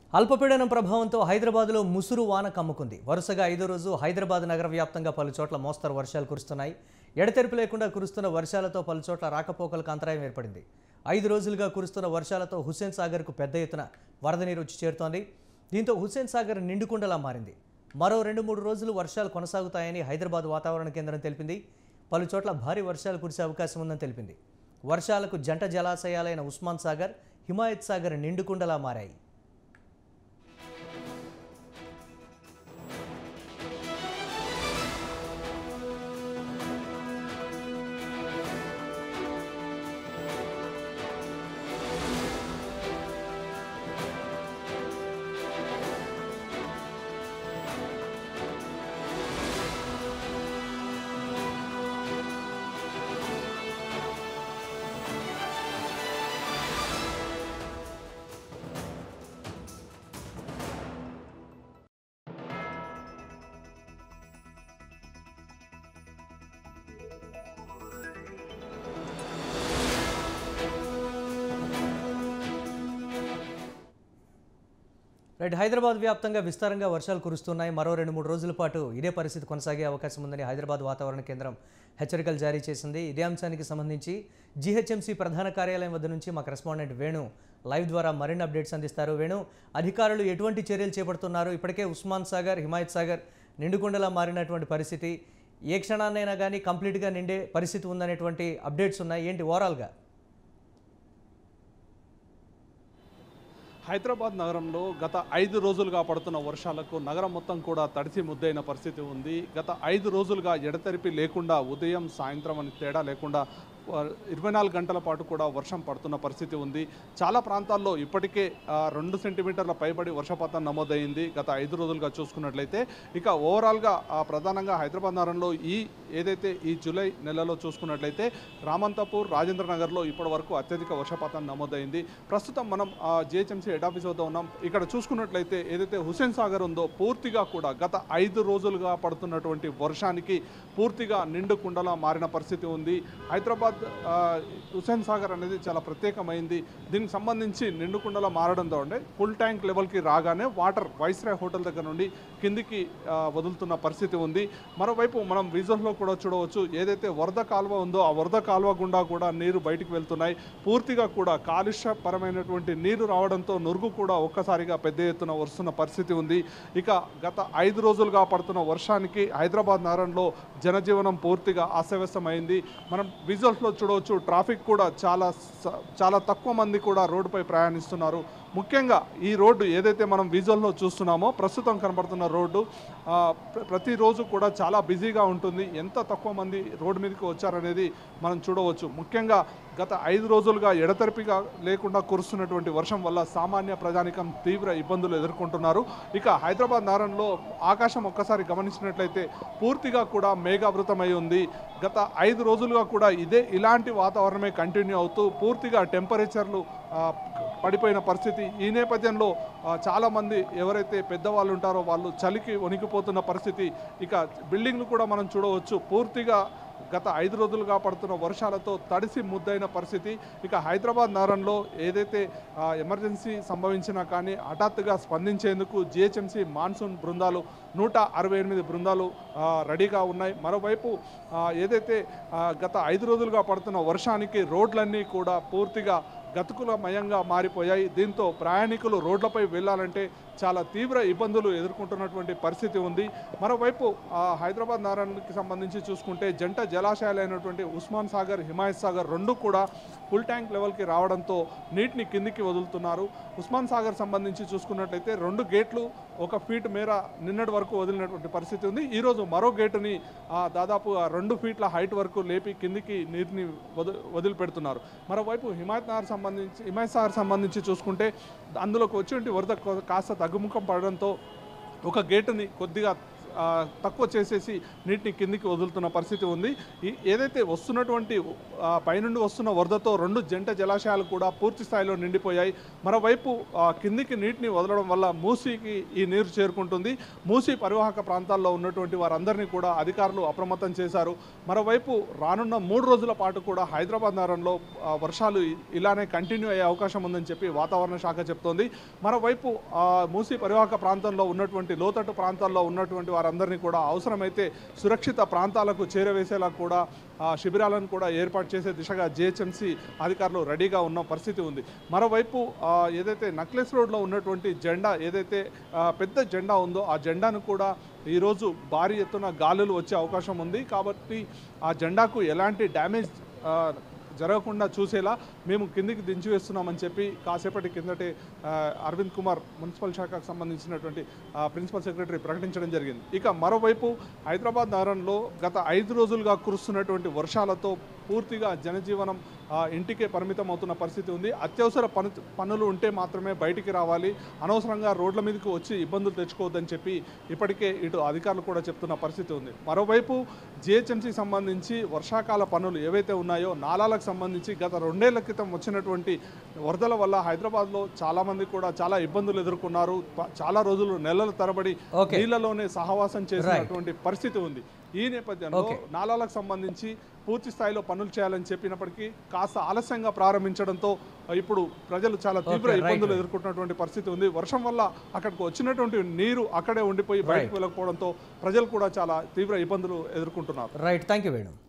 అల్పపీడనం ప్రభావంతో హైదరాబాద్లో ముసురు వాన కమ్ముకుంది వరుసగా ఐదో రోజు హైదరాబాద్ నగర వ్యాప్తంగా పలు చోట్ల మోస్తరు వర్షాలు కురుస్తున్నాయి ఎడతెరిపి లేకుండా కురుస్తున్న వర్షాలతో పలు చోట్ల రాకపోకలకు అంతరాయం ఏర్పడింది ఐదు రోజులుగా కురుస్తున్న వర్షాలతో హుస్సేన్ సాగర్కు పెద్ద ఎత్తున వరద నీరు వచ్చి చేరుతోంది దీంతో హుస్సేన్ సాగర్ నిండుకుండలా మారింది మరో రెండు మూడు రోజులు వర్షాలు కొనసాగుతాయని హైదరాబాద్ వాతావరణ కేంద్రం తెలిపింది పలు చోట్ల భారీ వర్షాలు కురిసే అవకాశం ఉందని తెలిపింది వర్షాలకు జంట జలాశయాలైన ఉస్మాన్ సాగర్ హిమాయత్ సాగర్ నిండుకుండలా మారాయి రైట్ హైదరాబాద్ వ్యాప్తంగా విస్తారంగా వర్షాలు కురుస్తున్నాయి మరో రెండు మూడు రోజుల పాటు ఇదే పరిస్థితి కొనసాగే అవకాశం ఉందని హైదరాబాద్ వాతావరణ కేంద్రం హెచ్చరికలు జారీ చేసింది ఇదే అంశానికి సంబంధించి జీహెచ్ఎంసీ ప్రధాన కార్యాలయం వద్ద నుంచి మా కరెస్పాండెంట్ వేణు లైవ్ ద్వారా మరిన్ని అప్డేట్స్ అందిస్తారు వేణు అధికారులు ఎటువంటి చర్యలు చేపడుతున్నారు ఇప్పటికే ఉస్మాన్ సాగర్ హిమాయత్ సాగర్ నిండుకుండలా మారినటువంటి పరిస్థితి ఏ క్షణాన్నైనా కానీ కంప్లీట్గా నిండే పరిస్థితి ఉందనేటువంటి అప్డేట్స్ ఉన్నాయి ఏంటి ఓవరాల్గా హైదరాబాద్ నగరంలో గత ఐదు రోజులుగా పడుతున్న వర్షాలకు నగరం మొత్తం కూడా తడిసి ముద్దైన పరిస్థితి ఉంది గత ఐదు రోజులుగా ఎడతెరిపి లేకుండా ఉదయం సాయంత్రం అని తేడా లేకుండా వ- ఇరవై నాలుగు గంటల పాటు కూడా వర్షం పడుతున్న పరిస్థితి ఉంది చాలా ప్రాంతాల్లో ఇప్పటికే ఆ, రెండు సెంటీమీటర్ల పైబడి వర్షపాతం నమోదైంది గత ఐదు రోజులుగా చూసుకున్నట్లయితే ఇక ఓవరాల్గా ఆ, ప్రధానంగా హైదరాబాద్ నగరంలో ఈ ఏదైతే ఈ జూలై నెలలో చూసుకున్నట్లయితే రామంతపూర్ రాజేంద్ర నగర్లో ఇప్పటి వరకు అత్యధిక వర్షపాతం నమోదైంది ప్రస్తుతం మనం జిహెచ్ఎంసీ హెడ్ ఆఫీస్ వద్ద ఉన్నాం ఇక్కడ చూసుకున్నట్లయితే ఏదైతే హుసేన్ సాగర్ ఉందో పూర్తిగా కూడా గత ఐదు రోజులుగా పడుతున్నటువంటి వర్షానికి పూర్తిగా నిండు కుండలా మారిన పరిస్థితి ఉంది హైదరాబాద్ ఆ, హుసేన్ సాగర్ అనేది చాలా ప్రత్యేకమైంది దీనికి సంబంధించి నిండు కుండలా మారడంతో అంటే ఫుల్ ట్యాంక్ లెవెల్కి రాగానే వాటర్ వైస్రాయ్ హోటల్ దగ్గర నుండి కిందికి ఆ, వదులుతున్న పరిస్థితి ఉంది మరోవైపు మనం విజువల్లో కూడా చూడవచ్చు ఏదైతే వరద కాలువ ఉందో ఆ వరద కాలువ గుండా కూడా నీరు బయటికి వెళ్తున్నాయి పూర్తిగా కూడా కాలుష్యపరమైనటువంటి నీరు రావడంతో నురుగు కూడా ఒక్కసారిగా పెద్ద ఎత్తున వస్తున్న పరిస్థితి ఉంది ఇక గత ఐదు రోజులుగా పడుతున్న వర్షానికి హైదరాబాద్ నగరంలో జనజీవనం పూర్తిగా అస్తవ్యస్తమైంది మనం విజువల్స్లో చూడవచ్చు ట్రాఫిక్ కూడా చాలా స- చాలా తక్కువ మంది కూడా రోడ్డుపై ప్రయాణిస్తున్నారు ముఖ్యంగా ఈ రోడ్డు ఏదైతే మనం విజువల్లో చూస్తున్నామో ప్రస్తుతం కనబడుతున్న రోడ్డు ఆ, ప్ర- ప్రతిరోజు కూడా చాలా బిజీగా ఉంటుంది ఎంత తక్కువ మంది రోడ్డు మీదకి వచ్చారనేది మనం చూడవచ్చు ముఖ్యంగా గత ఐదు రోజులుగా ఎడతెరిపిగా లేకుండా కురుస్తున్నటువంటి వర్షం వల్ల సామాన్య ప్రజానికం తీవ్ర ఇబ్బందులు ఎదుర్కొంటున్నారు ఇక హైదరాబాద్ నగరంలో ఆకాశం ఒక్కసారి గమనించినట్లయితే పూర్తిగా కూడా మేఘావృతమై ఉంది గత ఐదు రోజులుగా కూడా ఇదే ఇలాంటి వాతావరణమే కంటిన్యూ అవుతూ పూర్తిగా టెంపరేచర్లు ఆ, పడిపోయిన పరిస్థితి ఈ నేపథ్యంలో ఆ, చాలామంది ఎవరైతే పెద్దవాళ్ళు ఉంటారో వాళ్ళు చలికి వణికిపోతున్న పరిస్థితి ఇక బిల్డింగ్లు కూడా మనం చూడవచ్చు పూర్తిగా గత ఐదు రోజులుగా పడుతున్న వర్షాలతో తడిసి ముద్దైన పరిస్థితి ఇక హైదరాబాద్ నగరంలో ఏదైతే ఆ, ఎమర్జెన్సీ సంభవించినా కానీ హఠాత్తుగా స్పందించేందుకు జిహెచ్ఎంసీ మాన్సూన్ బృందాలు నూట అరవై ఎనిమిది బృందాలు ఆ, రెడీగా ఉన్నాయి మరోవైపు ఆ, ఏదైతే ఆ, గత ఐదు రోజులుగా పడుతున్న వర్షానికి రోడ్లన్నీ కూడా పూర్తిగా గతుకులమయంగా మారిపోయాయి దీంతో ప్రయాణికులు రోడ్లపై వెళ్ళాలంటే చాలా తీవ్ర ఇబ్బందులు ఎదుర్కొంటున్నటువంటి పరిస్థితి ఉంది మరోవైపు ఆ, హైదరాబాద్ నగరానికి సంబంధించి చూసుకుంటే జంట జలాశయాలైనటువంటి ఉస్మాన్ సాగర్ హిమాయత్ సాగర్ రెండు కూడా ఫుల్ ట్యాంక్ లెవెల్కి రావడంతో నీటిని కిందికి వదులుతున్నారు ఉస్మాన్ సాగర్ సంబంధించి చూసుకున్నట్లయితే రెండు గేట్లు ఒక ఫీట్ మేర నిన్నటి వరకు వదిలినటువంటి పరిస్థితి ఉంది ఈరోజు మరో గేటుని ఆ, దాదాపు ఆ రెండు ఫీట్ల హైట్ వరకు లేపి కిందికి నీటిని వది వదిలిపెడుతున్నారు మరోవైపు హిమాయత్ నగర్ సంబంధించి హిమాయత్ సాగర్ సంబంధించి చూసుకుంటే అందులోకి వచ్చేటువంటి వరద కొ- కాస్త తగ్గుముఖం పడడంతో ఒక గేటుని కొద్దిగా ఆ, తక్కువ చేసేసి నీటిని కిందికి వదులుతున్న పరిస్థితి ఉంది ఈ ఏదైతే వస్తున్నటువంటి ఆ, పైనుండి వస్తున్న వరదతో రెండు జంట జలాశయాలు కూడా పూర్తి స్థాయిలో నిండిపోయాయి మరోవైపు ఆ, కిందికి నీటిని వదలడం వల్ల మూసీకి ఈ నీరు చేరుకుంటుంది మూసీ పరివాహక ప్రాంతాల్లో ఉన్నటువంటి వారందరినీ కూడా అధికారులు అప్రమత్తం చేశారు మరోవైపు రానున్న మూడు రోజుల పాటు కూడా హైదరాబాద్ నగరంలో ఆ, వర్షాలు ఇ- ఇలానే కంటిన్యూ అయ్యే అవకాశం ఉందని చెప్పి వాతావరణ శాఖ చెప్తోంది మరోవైపు ఆ, మూసీ పరివాహక ప్రాంతంలో ఉన్నటువంటి లోతట్టు ప్రాంతాల్లో ఉన్నటువంటి వారందరినీ కూడా అవసరమైతే సురక్షిత ప్రాంతాలకు చేరవేసేలా కూడా ఆ, శిబిరాలను కూడా ఏర్పాటు చేసే దిశగా జిహెచ్ఎంసీ అధికారులు రెడీగా ఉన్న పరిస్థితి ఉంది మరోవైపు ఆ, ఏదైతే నక్లెస్ రోడ్లో ఉన్నటువంటి జెండా ఏదైతే ఆ, పెద్ద జెండా ఉందో ఆ జెండాను కూడా ఈరోజు భారీ ఎత్తున గాలులు వచ్చే అవకాశం ఉంది కాబట్టి ఆ జెండాకు ఎలాంటి డ్యామేజ్ ఆ, జరగకుండా చూసేలా మేము కిందికి దించివేస్తున్నామని చెప్పి కాసేపటి కిందటే ఆ, అరవింద్ కుమార్ మున్సిపల్ శాఖకు సంబంధించినటువంటి ఆ, ప్రిన్సిపల్ సెక్రటరీ ప్రకటించడం జరిగింది ఇక మరోవైపు హైదరాబాద్ నగరంలో గత ఐదు రోజులుగా కురుస్తున్నటువంటి వర్షాలతో పూర్తిగా జనజీవనం ఆ, ఇంటికే పరిమితం అవుతున్న పరిస్థితి ఉంది అత్యవసర పను పనులు ఉంటే మాత్రమే బయటికి రావాలి అనవసరంగా రోడ్ల మీదకి వచ్చి ఇబ్బందులు తెచ్చుకోవద్దని చెప్పి ఇప్పటికే ఇటు అధికారులు కూడా చెప్తున్న పరిస్థితి ఉంది మరోవైపు జిహెచ్ఎంసీ సంబంధించి వర్షాకాల పనులు ఏవైతే ఉన్నాయో నాలాలకు సంబంధించి గత రెండేళ్ల క్రితం వచ్చినటువంటి వరదల వల్ల హైదరాబాద్లో చాలామంది కూడా చాలా ఇబ్బందులు ఎదుర్కొన్నారు ప- చాలా రోజులు నెలల తరబడి Okay. నీళ్లలోనే సహవాసం చేసినటువంటి పరిస్థితి ఉంది ఈ నేపథ్యంలో Okay. నాలాలకు సంబంధించి పూర్తి స్థాయిలో పనులు చేయాలని చెప్పినప్పటికీ కాస్త ఆలస్యంగా ప్రారంభించడంతో ఇప్పుడు ప్రజలు చాలా తీవ్ర Okay, right, ఇబ్బందులు right. ఎదుర్కొంటున్నటువంటి పరిస్థితి ఉంది వర్షం వల్ల అక్కడికి వచ్చినటువంటి నీరు అక్కడే ఉండిపోయి బయటకు Right. వెళ్ళకపోవడంతో ప్రజలు కూడా చాలా తీవ్ర ఇబ్బందులు ఎదుర్కొంటున్నారు రైట్ థ్యాంక్ యూ వేణు